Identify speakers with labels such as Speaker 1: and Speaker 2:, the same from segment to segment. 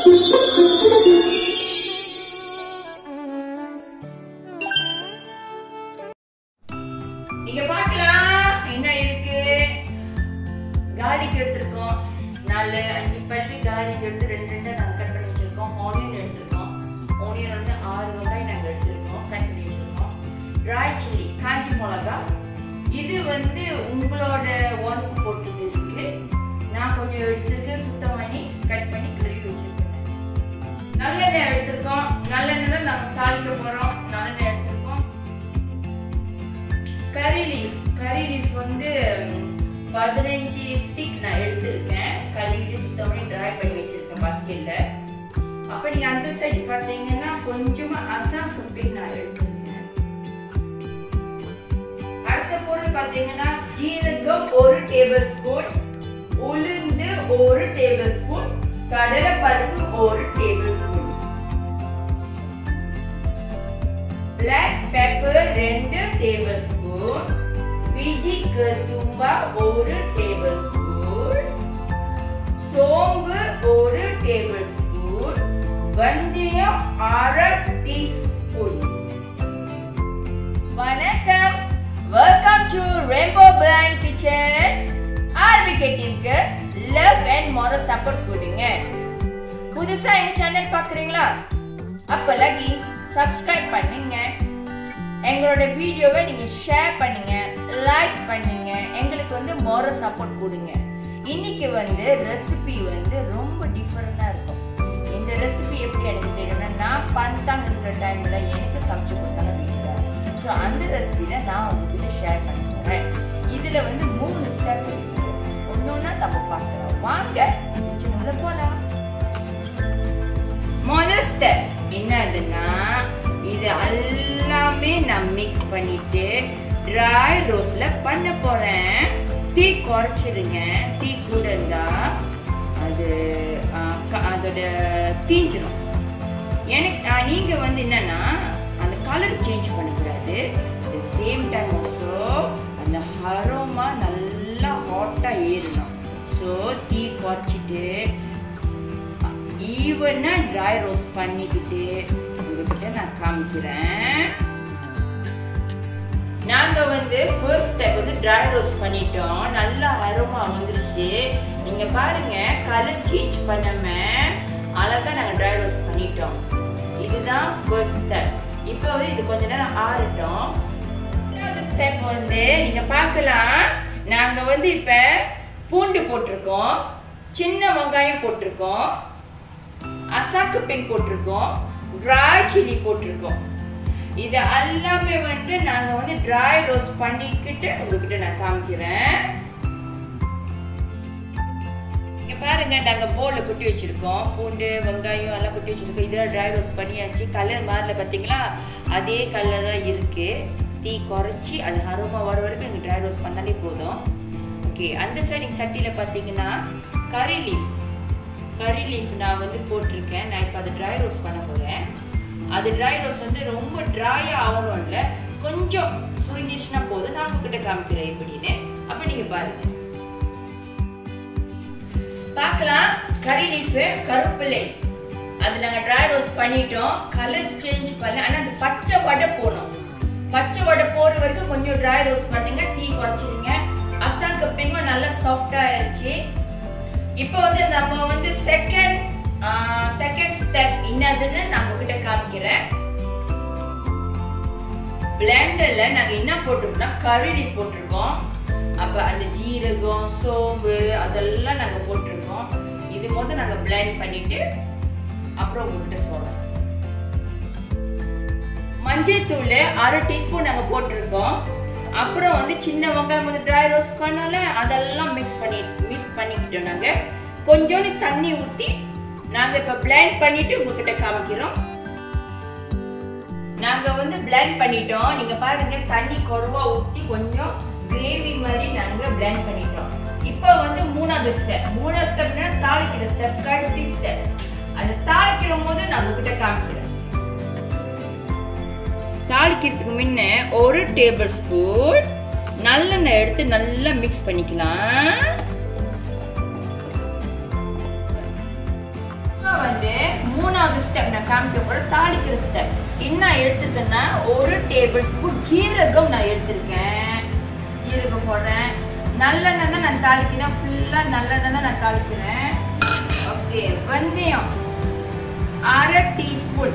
Speaker 1: இங்க பார்க்கலாம் என்ன இருக்கு கார்லிக் எடுத்திருக்கோம் நாலு அஞ்சு பல்லு கார்லிக் எடுத்து ரெண்டு ரெண்டா நாங்க கட் பண்ணி வச்சிருக்கோம் ஆனியன் எடுத்திருக்கோம் ஆனியன் வந்து ஆறு வெங்காயம் நாங்க எடுத்திருக்கோம் கட் பண்ணி வச்சிருக்கோம் ட்ரை சில்லி காஞ்சி மிளகா இது வந்து உங்களோட உரப்பு போட்டது இருக்கு நான் கொஞ்சம் எடுத்திருக்கேன் சுத்தம் பண்ணி கட் பண்ணி கழுவி வச்சிருக்கேன் நல்லெண்ணெய் எடுத்திருக்கோம் நல்லெண்ணெய் தான் நாங்க தாளிக்க போறோம் நல்லெண்ணெய் எடுத்திருக்கோம் கறி லீஃப் கறி லீஃப் வந்து ம், பதினஞ்சு ஸ்டிக் நான் எடுத்திருக்கேன் கழுவிட்டு சுத்தம் பண்ணி ட்ரை பண்ணி வச்சிருக்கேன் பாஸ்கெட்ல அப்ப நீங்க அந்த சைடு பாத்தீங்கன்னா கொஞ்சமா அசாம் குப்பிங் நான் எடுத்திருக்கேன் அடுத்த பொருள் பாத்தீங்கன்னா ஜீரகம் ஒரு டேபிள் ஸ்பூன் உளுந்து ஒரு டேபிள் ஸ்பூன் கடலை பருப்பு ஒரு டேபிள் ஸ்பூன் black pepper ரெண்டு டேபிள் ஸ்பூன் பிஜி கருத்தும்பா ஒரு டேபிள் ஸ்பூன் சோம்பு ஒரு டேபிள் ஸ்பூன் வெந்தயம் அரை டீஸ்பூன் வணக்கம் welcome to rainbow plan kitchen RBK டீமுக்கு லவ் அண்ட் மோர சப்போர்ட் கொடுங்க புதுசா எங்க சேனல் பாக்குறீங்களா அப்ப லகி சப்ஸ்கிரைப் பண்ணுங்க எங்களோட வீடியோவை நீங்க ஷேர் பண்ணுங்க லைக் பண்ணுங்க எங்களுக்கு வந்து மோர சப்போர்ட் கொடுங்க இன்னைக்கு வந்து ரெசிபி வந்து ரொம்ப டிஃபரெண்டா இருக்கும் இந்த ரெசிபி எப்படி எனக்கு தெரியும்னா நான் பந்தாங்கிற டைம்ல எனக்கு சமைச்சு கொடுத்தாங்க வீட்டில் ஸோ அந்த ரெசிபியில நான் உங்ககிட்ட ஷேர் பண்ண போறேன் இதுல வந்து மூணு ஸ்டெப் இருக்கு ஒன்னொன்னா நம்ம பார்க்கலாம் வாங்க கிச்சனுக்குள்ள போலாம் முதல் ஸ்டெப் என்னதுன்னா இது எல்லாமே நான் மிக்ஸ் பண்ணிட்டு ட்ரை ரோஸ்ல பண்ண போறேன் தீ குறைச்சிருங்க தீ கூட இருந்தா அது ஆ, க- அதோட தீஞ்சிடும் எனக்கு ஆ, நீங்க வந்து என்னன்னா அந்த கலர் சேஞ்ச் பண்ணக்கூடாது சேம் டைம் ஆல்சோ அந்த ஹரோமா நல்லா ஹாட்டா ஏறணும் ஸோ தீ குறைச்சிட்டு ஈவனா ட்ரை ரோஸ்ட் பண்ணிக்கிட்டு உங்ககிட்ட நான் காமிக்கிறேன் நாங்க வந்து ஃபர்ஸ்ட் ஸ்டெப் வந்து ட்ரை ரோஸ்ட் பண்ணிட்டோம் நல்லா அரோமா வந்துருச்சு நீங்க பாருங்க கலர் சேஞ்ச் பண்ணாம அழகா நாங்க ட்ரை ரோஸ்ட் பண்ணிட்டோம் இதுதான் ஃபர்ஸ்ட் ஸ்டெப் இப்போ வந்து இது கொஞ்ச நேரம் ஆறட்டும் ரெண்டாவது ஸ்டெப் வந்து நீங்க பார்க்கலாம் நாங்க வந்து இப்ப பூண்டு போட்டிருக்கோம் சின்ன வெங்காயம் போட்டிருக்கோம் அசாக்கு பின் போட்டிருக்கோம் ட்ரை சில்லி போட்டிருக்கோம் இது எல்லாமே வந்து நாங்க வந்து ட்ரை ரோஸ்ட் பண்ணிக்கிட்டு உங்ககிட்ட நான் காமிக்கிறேன் இங்க பாருங்க நாங்க போல கொட்டி வச்சிருக்கோம் பூண்டு வெங்காயம் எல்லாம் கொட்டி வச்சிருக்கோம் இதெல்லாம் ட்ரை ரோஸ்ட் பண்ணியாச்சு கலர் மாறல பாத்தீங்களா அதே கலர் தான் இருக்கு தீ குறைச்சி அது அருமா வர வரைக்கும் எனக்கு ட்ரை ரோஸ்ட் பண்ணாலே போதும் ஓகே அந்த சைடு சட்டியில பாத்தீங்கன்னா கறி லீஃப் கறி லீஃப் நான் வந்து போட்டிருக்கேன் நான் இப்போ அதை ட்ரை ரோஸ்ட் பண்ண போறேன் அது ட்ரை ரோஸ்ட் வந்து ரொம்ப ட்ரையா ஆகணும் இல்லை கொஞ்சம் சுருங்கிச்சுன்னா போதும் நான் உங்ககிட்ட காமிக்கிறேன் எப்படின்னு அப்ப நீங்க பாருங்க பார்க்கலாம் கறி லீஃப் கருப்பிள்ளை அது நாங்க ட்ரை ரோஸ்ட் பண்ணிட்டோம் கலர் சேஞ்ச் பண்ணல ஆனா அந்த பச்சை வடை போகணும் பச்சை வடை போற வரைக்கும் கொஞ்சம் ட்ரை ரோஸ்ட் பண்ணுங்க தீ குறைச்சிருங்க அசாம் கப்பிங்கும் நல்லா சாஃப்டா ஆயிருச்சு இப்போ வந்து நம்ம வந்து செகண்ட் செகண்ட் ஸ்டெப் என்னதுன்னு நான் உங்ககிட்ட காமிக்கிறேன் பிளெண்டர்ல நாங்க என்ன போட்டிருக்கோம்னா கருளி போட்டிருக்கோம் அப்ப அந்த ஜீரகம் சோம்பு அதெல்லாம் நாங்க போட்டிருக்கோம் இது முதல் நாங்க பிளெண்ட் பண்ணிட்டு அப்புறம் உங்ககிட்ட சொல்றோம் மஞ்சள் தூள் அரை டீஸ்பூன் நாங்க போட்டிருக்கோம் அப்புறம் வந்து சின்ன வெங்காயம் வந்து ட்ரை ரோஸ்ட் பண்ணல அதெல்லாம் மிக்ஸ் பண்ணி மிக்ஸ் பண்ணிக்கிட்டோம் நாங்க கொஞ்சோண்டு தண்ணி ஊத்தி நாங்க இப்ப பிளெண்ட் பண்ணிட்டு உங்ககிட்ட காமிக்கிறோம் நாங்க வந்து பிளெண்ட் பண்ணிட்டோம் நீங்க பாருங்க தண்ணி குறவா ஊத்தி கொஞ்சம் கிரேவி மாதிரி நாங்க பிளெண்ட் பண்ணிட்டோம் இப்போ வந்து மூணாவது ஸ்டெப் மூணாவது ஸ்டெப்னா தாளிக்கிற ஸ்டெப் கடைசி ஸ்டெப் அந்த தாளிக்கிற போது நான் உங்ககிட்ட காமிக்கிறேன் தாளிக்கிறதுக்கு முன்ன ஒரு டேபிள் ஸ்பூன் நல்லெண்ணெய் எடுத்து நல்லா மிக்ஸ் பண்ணிக்கலாம் இப்போ வந்து மூணாவது ஸ்டெப் நான் காமிக்க போற தாளிக்கிற ஸ்டெப் என்ன எடுத்துட்டேன்னா ஒரு டேபிள் ஸ்பூன் ஜீரகம் நான் எடுத்திருக்கேன் ஜீரகம் போடுறேன் நல்லெண்ணெய் தான் நான் தாளிக்கிறேன் ஃபுல்லாக நல்லெண்ணெய் தான் நான் தாளிக்கிறேன் ஓகே வெந்தயம் அரை டீஸ்பூன்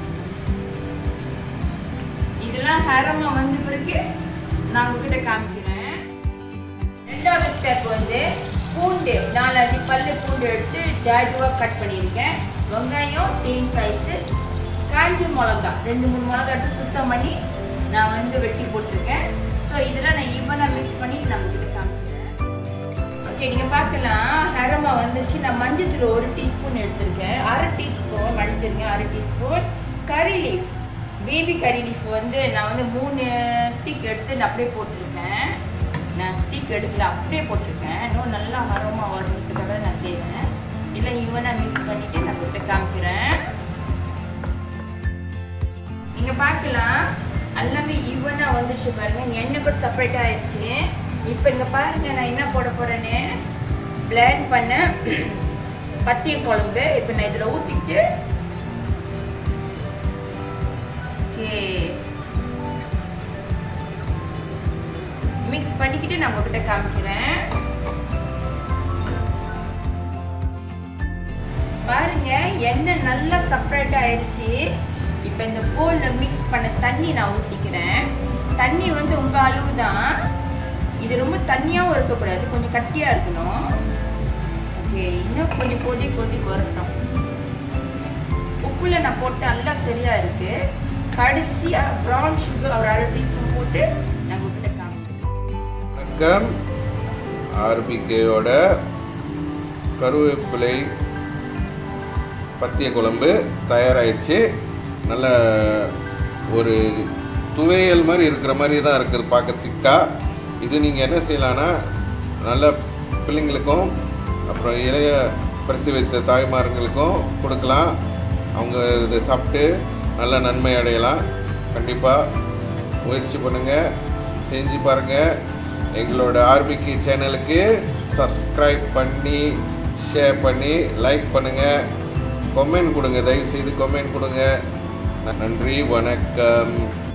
Speaker 1: இதெல்லாம் ஹரமா வந்த பிறகு நான் உங்ககிட்ட காமிக்கிறேன் ரெண்டாவது ஸ்டெப் வந்து பூண்டு நாலஞ்சு பல்லு பூண்டு எடுத்து ஜாஜுவா கட் பண்ணியிருக்கேன் வெங்காயம் சேம் சைஸு காஞ்ச மிளகா ரெண்டு மூணு மிளகா எடுத்து சுத்தம் பண்ணி நான் வந்து வெட்டி போட்டிருக்கேன் ஸோ இதெல்லாம் நான் ஈவனாக மிக்ஸ் பண்ணி நான் உங்ககிட்ட காமிக்கிறேன் ஓகே நீங்கள் பார்க்கலாம் ஹரமா வந்துருச்சு நான் மஞ்சத்தூள் ஒரு டீஸ்பூன் எடுத்திருக்கேன் அரை டீஸ்பூன் மன்னிச்சிருக்கேன் அரை டீஸ்பூன் கறி லீஃப் பேபி கறி லீஃப் வந்து நான் வந்து மூணு ஸ்டிக் எடுத்து நான் அப்படியே போட்டிருக்கேன் நான் ஸ்டிக் எடுக்கல அப்படியே போட்டிருக்கேன் இன்னும் நல்லா மரமாக வர்றதுக்காக நான் செய்வேன் இல்லை ஈவனாக மிக்ஸ் பண்ணிவிட்டு நான் போட்டு காமிக்கிறேன் நீங்கள் பார்க்கலாம் எல்லாமே ஈவனாக வந்துருச்சு பாருங்க எண்ணெய் கூட செப்பரேட் ஆயிடுச்சு இப்போ இங்கே பாருங்க நான் என்ன போட போகிறேன்னு பிளேண்ட் பண்ண பத்திய குழம்பு இப்போ நான் இதில் ஊற்றிட்டு ஓகே மிக்ஸ் பண்ணிக்கிட்டு நான் உங்ககிட்ட காமிக்கிறேன் பாருங்க எண்ணெய் நல்லா செப்பரேட் ஆயிடுச்சு இப்போ இந்த போலில் மிக்ஸ் பண்ண தண்ணி நான் ஊற்றிக்கிறேன் தண்ணி வந்து உங்கள் அளவு தான் இது ரொம்ப தண்ணியாகவும் இருக்கக்கூடாது கொஞ்சம் கட்டியாக இருக்கணும் ஓகே இன்னும் கொஞ்சம் கொதி கொதி வரட்டும் உப்புல நான் போட்டு நல்லா சரியா இருக்கு கடைசியா ப்ரௌன் சுகர் ஒரு அரை டீஸ்பூன் போட்டு நான் உங்ககிட்ட காமிக்கிறேன்
Speaker 2: வணக்கம் ஆர்பிகேயோட கருவேப்பிலை பத்திய குழம்பு தயாராகிடுச்சு நல்ல ஒரு துவையல் மாதிரி இருக்கிற மாதிரி தான் இருக்குது பார்க்க திக்கா இது நீங்கள் என்ன செய்யலான்னா நல்ல பிள்ளைங்களுக்கும் அப்புறம் இளைய பிரசவித்த தாய்மார்களுக்கும் கொடுக்கலாம் அவங்க இதை சாப்பிட்டு நல்ல நன்மை அடையலாம் கண்டிப்பாக முயற்சி பண்ணுங்கள் செஞ்சு பாருங்கள் எங்களோட ஆர்பிகி சேனலுக்கு சப்ஸ்கிரைப் பண்ணி ஷேர் பண்ணி லைக் பண்ணுங்கள் கமெண்ட் கொடுங்க தயவு செய்து கமெண்ட் கொடுங்க நன்றி வணக்கம்